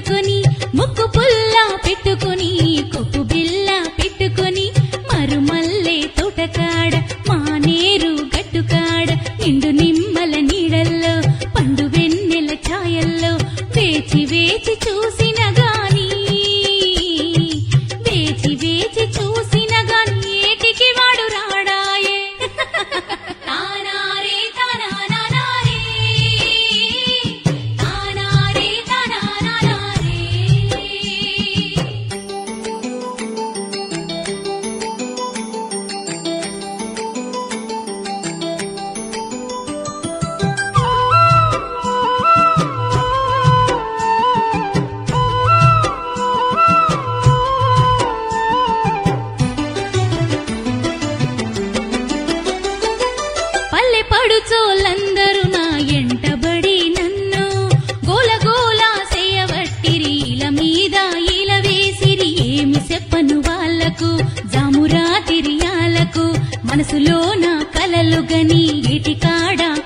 పెట్టుకొని ముక్కు పుల్ల పెట్టుకొని కొప్పు బిల్ల పెట్టుకొని మరుమల్లే తోటకాడ మానేరు గట్టుకాడ నిండు నిమ్మల నీడల్లో పండు వెన్నెల ఛాయల్లో వేచి వేచి చూసిన గాని వేచి వేచి చూసిన గాని ఏటికి వాడు రాడాయే తానారే తానానానారే. తానారే తానానానారే. పల్లె పడుచోళ్ళందరూ నా ఎంటబడి నన్ను గోల గోల చేయవట్టిరి ఇల మీద ఇల వేసిరి ఏమి చెప్పను వాళ్లకు జామురా తిరియాలకు మనసులో నా కలలు గని ఏటికాడ